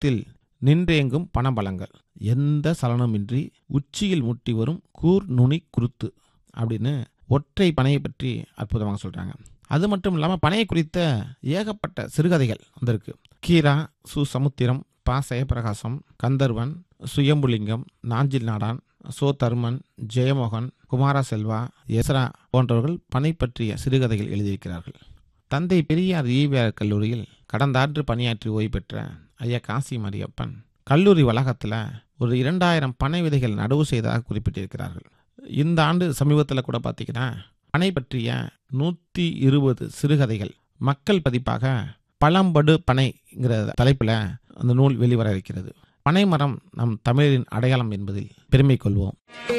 ஆகாயத்தில் நின்றேங்கும் பணபலங்கள் எந்த சலனமின்றி உச்சியில் முட்டி வரும் கூர் நுனி குருத்து அப்படின்னு ஒற்றை பனையை பற்றி அற்புதமாக சொல்கிறாங்க அது மட்டும் இல்லாமல் பனையை குறித்த ஏகப்பட்ட சிறுகதைகள் வந்திருக்கு கீரா சு சமுத்திரம் பா ஜெயபிரகாசம் கந்தர்வன் சுயம்புலிங்கம் நாஞ்சில் நாடான் சோ தர்மன் ஜெயமோகன் குமார செல்வா எஸ்ரா போன்றவர்கள் பனை பற்றிய சிறுகதைகள் எழுதியிருக்கிறார்கள் தந்தை பெரியார் ஈவிஆர் கல்லூரியில் கடந்த ஆண்டு பணியாற்றி ஓய்வு பெற்ற ஐயா காசி மரியப்பன் கல்லூரி வளாகத்தில் ஒரு இரண்டாயிரம் பனை விதைகள் நடவு செய்ததாக குறிப்பிட்டிருக்கிறார்கள் இந்த ஆண்டு சமீபத்தில் கூட பார்த்தீங்கன்னா பனை பற்றிய நூற்றி இருபது சிறுகதைகள் மக்கள் பதிப்பாக பழம்படு பனைங்கிற தலைப்பில் அந்த நூல் வெளிவர இருக்கிறது பனை மரம் நம் தமிழரின் அடையாளம் என்பதில் பெருமை கொள்வோம்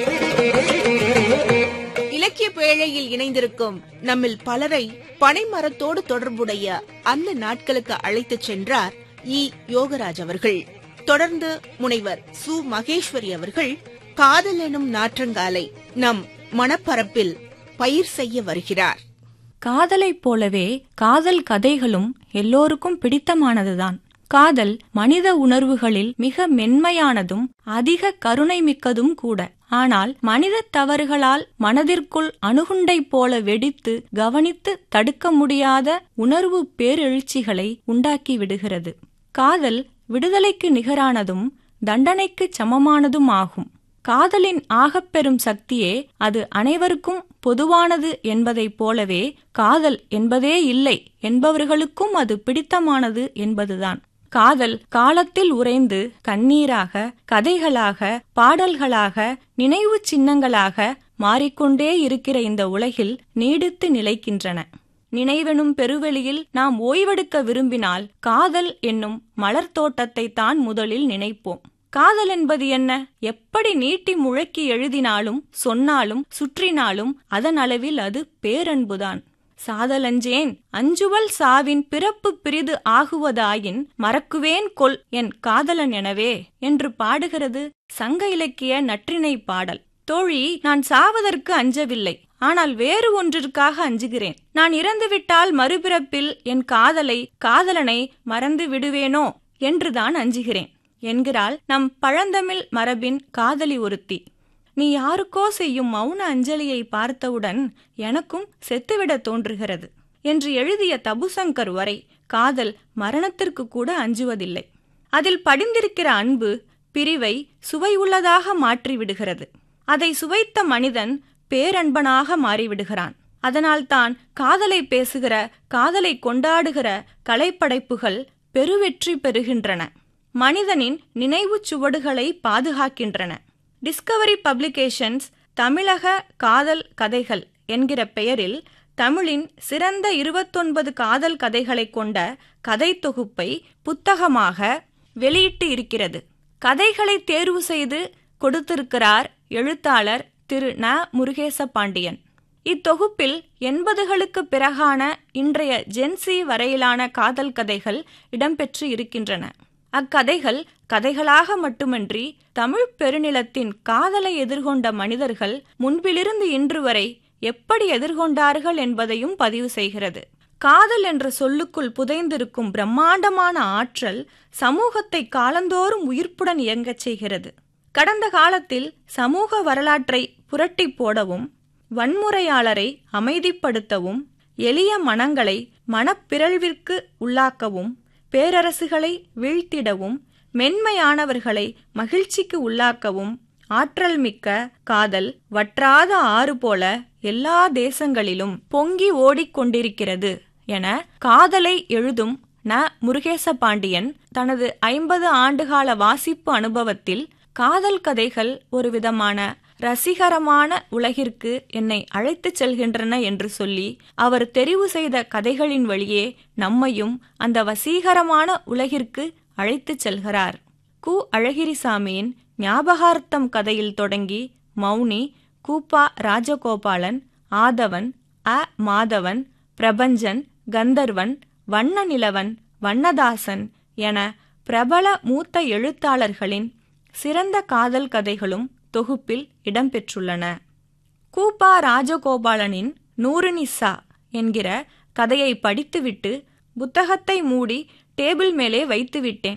இலக்கிய பேழையில் இணைந்திருக்கும் நம்மில் பலரை பனைமரத்தோடு தொடர்புடைய அந்த நாட்களுக்கு அழைத்துச் சென்றார் இ யோகராஜ் அவர்கள் தொடர்ந்து முனைவர் சு மகேஸ்வரி அவர்கள் காதல் எனும் நாற்றங்காலை நம் மனப்பரப்பில் பயிர் செய்ய வருகிறார் காதலைப் போலவே காதல் கதைகளும் எல்லோருக்கும் பிடித்தமானதுதான் காதல் மனித உணர்வுகளில் மிக மென்மையானதும் அதிக கருணை மிக்கதும் கூட ஆனால் மனித தவறுகளால் மனதிற்குள் அணுகுண்டை போல வெடித்து கவனித்து தடுக்க முடியாத உணர்வு பேரெழுச்சிகளை உண்டாக்கி விடுகிறது காதல் விடுதலைக்கு நிகரானதும் தண்டனைக்கு சமமானதும் ஆகும் காதலின் ஆகப்பெரும் சக்தியே அது அனைவருக்கும் பொதுவானது என்பதைப் போலவே காதல் என்பதே இல்லை என்பவர்களுக்கும் அது பிடித்தமானது என்பதுதான் காதல் காலத்தில் உறைந்து கண்ணீராக கதைகளாக பாடல்களாக நினைவு சின்னங்களாக மாறிக்கொண்டே இருக்கிற இந்த உலகில் நீடித்து நிலைக்கின்றன நினைவெனும் பெருவெளியில் நாம் ஓய்வெடுக்க விரும்பினால் காதல் என்னும் மலர் தோட்டத்தை தான் முதலில் நினைப்போம் காதல் என்பது என்ன எப்படி நீட்டி முழக்கி எழுதினாலும் சொன்னாலும் சுற்றினாலும் அதன் அளவில் அது பேரன்புதான் சாதலஞ்சேன் அஞ்சுவல் சாவின் பிறப்பு பிரிது ஆகுவதாயின் மறக்குவேன் கொல் என் காதலன் எனவே என்று பாடுகிறது சங்க இலக்கிய நற்றினை பாடல் தோழி நான் சாவதற்கு அஞ்சவில்லை ஆனால் வேறு ஒன்றிற்காக அஞ்சுகிறேன் நான் இறந்துவிட்டால் மறுபிறப்பில் என் காதலை காதலனை மறந்து விடுவேனோ என்றுதான் அஞ்சுகிறேன் என்கிறாள் நம் பழந்தமிழ் மரபின் காதலி ஒருத்தி நீ யாருக்கோ செய்யும் மௌன அஞ்சலியை பார்த்தவுடன் எனக்கும் செத்துவிடத் தோன்றுகிறது என்று எழுதிய தபுசங்கர் வரை காதல் மரணத்திற்கு கூட அஞ்சுவதில்லை அதில் படிந்திருக்கிற அன்பு பிரிவை சுவை உள்ளதாக மாற்றிவிடுகிறது அதை சுவைத்த மனிதன் பேரன்பனாக மாறிவிடுகிறான் அதனால்தான் காதலை பேசுகிற காதலை கொண்டாடுகிற கலைப்படைப்புகள் பெருவெற்றி பெறுகின்றன மனிதனின் நினைவுச் சுவடுகளை பாதுகாக்கின்றன டிஸ்கவரி பப்ளிகேஷன்ஸ் தமிழக காதல் கதைகள் என்கிற பெயரில் தமிழின் சிறந்த இருபத்தொன்பது காதல் கதைகளை கொண்ட கதை தொகுப்பை புத்தகமாக வெளியிட்டு இருக்கிறது கதைகளை தேர்வு செய்து கொடுத்திருக்கிறார் எழுத்தாளர் திரு ந முருகேச பாண்டியன் இத்தொகுப்பில் எண்பதுகளுக்கு பிறகான இன்றைய ஜென்சி வரையிலான காதல் கதைகள் இடம்பெற்று இருக்கின்றன அக்கதைகள் கதைகளாக மட்டுமன்றி தமிழ் பெருநிலத்தின் காதலை எதிர்கொண்ட மனிதர்கள் முன்பிலிருந்து இன்று வரை எப்படி எதிர்கொண்டார்கள் என்பதையும் பதிவு செய்கிறது காதல் என்ற சொல்லுக்குள் புதைந்திருக்கும் பிரம்மாண்டமான ஆற்றல் சமூகத்தை காலந்தோறும் உயிர்ப்புடன் இயங்கச் செய்கிறது கடந்த காலத்தில் சமூக வரலாற்றை புரட்டி போடவும் வன்முறையாளரை அமைதிப்படுத்தவும் எளிய மனங்களை மனப்பிறழ்விற்கு உள்ளாக்கவும் பேரரசுகளை வீழ்த்திடவும் மென்மையானவர்களை மகிழ்ச்சிக்கு உள்ளாக்கவும் ஆற்றல் மிக்க காதல் வற்றாத ஆறு போல எல்லா தேசங்களிலும் பொங்கி ஓடிக்கொண்டிருக்கிறது என காதலை எழுதும் ந முருகேச பாண்டியன் தனது ஐம்பது ஆண்டுகால வாசிப்பு அனுபவத்தில் காதல் கதைகள் ஒரு விதமான ரசிகரமான உலகிற்கு என்னை அழைத்துச் செல்கின்றன என்று சொல்லி அவர் தெரிவு செய்த கதைகளின் வழியே நம்மையும் அந்த வசீகரமான உலகிற்கு அழைத்துச் செல்கிறார் கு அழகிரிசாமியின் ஞாபகார்த்தம் கதையில் தொடங்கி மௌனி கூப்பா ராஜகோபாலன் ஆதவன் அ மாதவன் பிரபஞ்சன் கந்தர்வன் வண்ண நிலவன் வண்ணதாசன் என பிரபல மூத்த எழுத்தாளர்களின் சிறந்த காதல் கதைகளும் தொகுப்பில் இடம்பெற்றுள்ளன கூப்பா ராஜகோபாலனின் நூறுனிசா என்கிற கதையை படித்துவிட்டு புத்தகத்தை மூடி டேபிள் மேலே வைத்துவிட்டேன்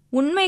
உண்மை